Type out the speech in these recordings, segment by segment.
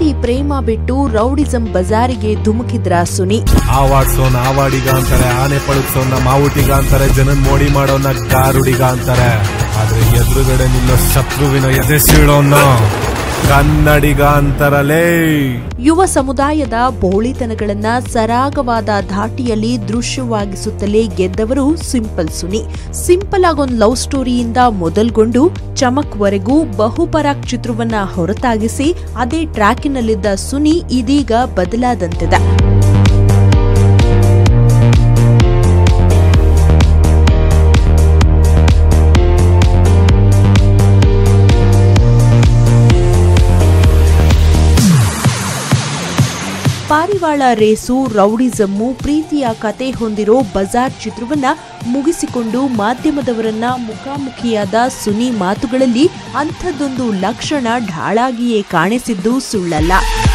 ಪ್ರೀತಿ ಪ್ರೇಮ ಬಿಟ್ಟು ರೌಡಿಸಂ ಬಜಾರಿಗೆ ಧುಮುಕಿದ್ರ ಸುನಿ ಆವಾಡ್ಸೋನ್ ಆವಾಡಿಗ ಅಂತಾರೆ ಆನೆ ಪಳಗ್ಸೋನ್ನ ಮಾವುಟಿಗ ಅಂತಾರೆ ಜನನ್ ಮೋಡಿ ಮಾಡೋನ್ನ ಗಾರುಡಿಗ ಅಂತಾರೆ ಆದ್ರೆ ಎದುರುಗಡೆ ನಿಲ್ಲೋ ಶತ್ರುವಿನ ಎದೆ ಸೀಳೋನ್ನ ಕನ್ನಡಿಗ ಅಂತಾರಲೇ ಯುವ ಸಮುದಾಯದ ಬೋಳಿತನಗಳನ್ನ ಸರಾಗವಾದ ಧಾಟಿಯಲ್ಲಿ ದೃಶ್ಯವಾಗಿಸುತ್ತಲೇ ಗೆದ್ದವರು ಸಿಂಪಲ್ ಸುನಿ ಸಿಂಪಲ್ ಆಗೊಂದು ಲವ್ ಸ್ಟೋರಿಯಿಂದ ಮೊದಲ್ಗೊಂಡು ಚಮಕ್ವರೆಗೂ ಬಹುಪರಾಕ್ ಚಿತ್ರವನ್ನ ಹೊರತಾಗಿಸಿ ಅದೇ ಟ್ರ್ಯಾಕಿನಲ್ಲಿದ್ದ ಸುನಿ ಇದೀಗ ಬದಲಾದಂತಿದೆ ಪಾರಿವಾಳ ರೇಸು ರೌಡಿಸಮ್ಮು ಪ್ರೀತಿಯ ಕತೆ ಹೊಂದಿರೋ ಬಜಾರ್ ಚಿತ್ರವನ್ನ ಮುಗಿಸಿಕೊಂಡು ಮಾಧ್ಯಮದವರನ್ನ ಮುಖಾಮುಖಿಯಾದ ಸುನಿ ಮಾತುಗಳಲ್ಲಿ ಅಂಥದ್ದೊಂದು ಲಕ್ಷಣ ಢಾಳಾಗಿಯೇ ಕಾಣಿಸಿದ್ದು ಸುಳ್ಳಲ್ಲ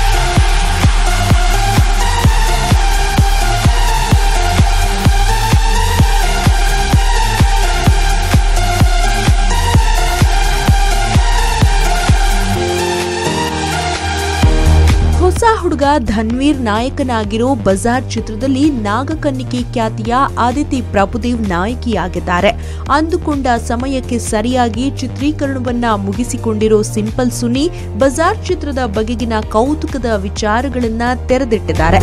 ಹೊಸ ಹುಡುಗ ಧನ್ವೀರ್ ನಾಯಕನಾಗಿರೋ ಬಜಾರ್ ಚಿತ್ರದಲ್ಲಿ ನಾಗಕನ್ನಿಕೆ ಖ್ಯಾತಿಯ ಆದಿತಿ ಪ್ರಭುದೇವ್ ನಾಯಕಿಯಾಗಿದ್ದಾರೆ ಅಂದುಕೊಂಡ ಸಮಯಕ್ಕೆ ಸರಿಯಾಗಿ ಚಿತ್ರೀಕರಣವನ್ನ ಮುಗಿಸಿಕೊಂಡಿರೋ ಸಿಂಪಲ್ ಸುನಿ ಬಜಾರ್ ಚಿತ್ರದ ಬಗೆಗಿನ ಕೌತುಕದ ವಿಚಾರಗಳನ್ನ ತೆರೆದಿಟ್ಟಿದ್ದಾರೆ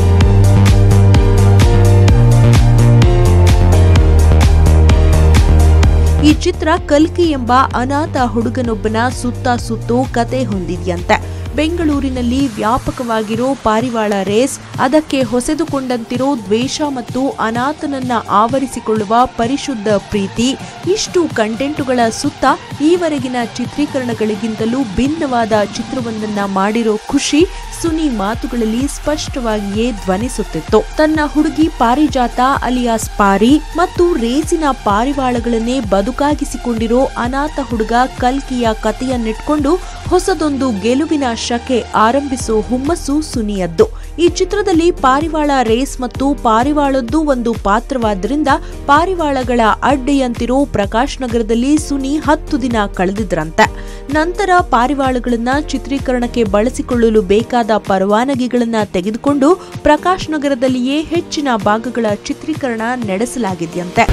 ಈ ಚಿತ್ರ ಕಲ್ಕಿ ಎಂಬ ಅನಾಥ ಹುಡುಗನೊಬ್ಬನ ಸುತ್ತ ಸುತ್ತೋ ಕತೆ ಹೊಂದಿದೆಯಂತೆ ಬೆಂಗಳೂರಿನಲ್ಲಿ ವ್ಯಾಪಕವಾಗಿರೋ ಪಾರಿವಾಳ ರೇಸ್ ಅದಕ್ಕೆ ಹೊಸೆದುಕೊಂಡಂತಿರೋ ದ್ವೇಷ ಮತ್ತು ಅನಾಥನನ್ನ ಆವರಿಸಿಕೊಳ್ಳುವ ಪರಿಶುದ್ಧ ಪ್ರೀತಿ ಇಷ್ಟು ಕಂಟೆಂಟುಗಳ ಸುತ್ತ ಈವರೆಗಿನ ಚಿತ್ರೀಕರಣಗಳಿಗಿಂತಲೂ ಭಿನ್ನವಾದ ಚಿತ್ರವೊಂದನ್ನ ಮಾಡಿರೋ ಖುಷಿ ಸುನಿ ಮಾತುಗಳಲ್ಲಿ ಸ್ಪಷ್ಟವಾಗಿಯೇ ಧ್ವನಿಸುತ್ತಿತ್ತು ತನ್ನ ಹುಡುಗಿ ಪಾರಿಜಾತ ಅಲಿಯಾಸ್ ಪಾರಿ ಮತ್ತು ರೇಸಿನ ಪಾರಿವಾಳಗಳನ್ನೇ ಬದುಕಾಗಿಸಿಕೊಂಡಿರೋ ಅನಾಥ ಹುಡುಗ ಕಲ್ಕಿಯ ಕಥೆಯನ್ನಿಟ್ಕೊಂಡು ಹೊಸದೊಂದು ಗೆಲುವಿನ ಶಕೆ ಆರಂಭಿಸೋ ಹುಮ್ಮಸ್ಸು ಸುನಿಯದ್ದು ಈ ಚಿತ್ರದಲ್ಲಿ ಪಾರಿವಾಳ ರೇಸ್ ಮತ್ತು ಪಾರಿವಾಳದ್ದು ಒಂದು ಪಾತ್ರವಾದ್ದರಿಂದ ಪಾರಿವಾಳಗಳ ಅಡ್ಡೆಯಂತಿರೋ ಪ್ರಕಾಶ್ ನಗರದಲ್ಲಿ ಸುನಿ ಹತ್ತು ದಿನ ಕಳೆದಿದ್ರಂತೆ ನಂತರ ಪಾರಿವಾಳಗಳನ್ನ ಚಿತ್ರೀಕರಣಕ್ಕೆ ಬಳಸಿಕೊಳ್ಳಲು ಬೇಕಾದ ಪರವಾನಗಿಗಳನ್ನ ತೆಗೆದುಕೊಂಡು ಪ್ರಕಾಶ್ ನಗರದಲ್ಲಿಯೇ ಹೆಚ್ಚಿನ ಭಾಗಗಳ ಚಿತ್ರೀಕರಣ ನಡೆಸಲಾಗಿದೆಯಂತೆ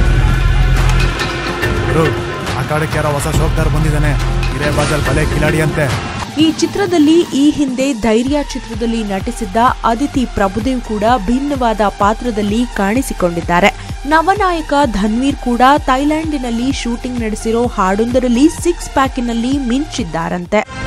ಆ ಕಾಡಕ್ಕೆ ಯಾರೋ ಹೊಸ ಶೋಕ್ದಾರ್ ಬಂದಿದ್ದಾನೆ ಹಿರೇ ಬಾಜಲ್ ಬಲೆ ಕಿಲಾಡಿ ಅಂತೆ ಈ ಚಿತ್ರದಲ್ಲಿ ಈ ಹಿಂದೆ ಧೈರ್ಯ ಚಿತ್ರದಲ್ಲಿ ನಟಿಸಿದ್ದ ಅದಿತಿ ಪ್ರಭುದೇವ್ ಕೂಡ ಭಿನ್ನವಾದ ಪಾತ್ರದಲ್ಲಿ ಕಾಣಿಸಿಕೊಂಡಿದ್ದಾರೆ ನವನಾಯಕ ಧನ್ವೀರ್ ಕೂಡ ಥೈಲ್ಯಾಂಡಿನಲ್ಲಿ ಶೂಟಿಂಗ್ ನಡೆಸಿರೋ ಹಾಡೊಂದರಲ್ಲಿ ಸಿಕ್ಸ್ ಪ್ಯಾಕಿನಲ್ಲಿ ಮಿಂಚಿದ್ದಾರಂತೆ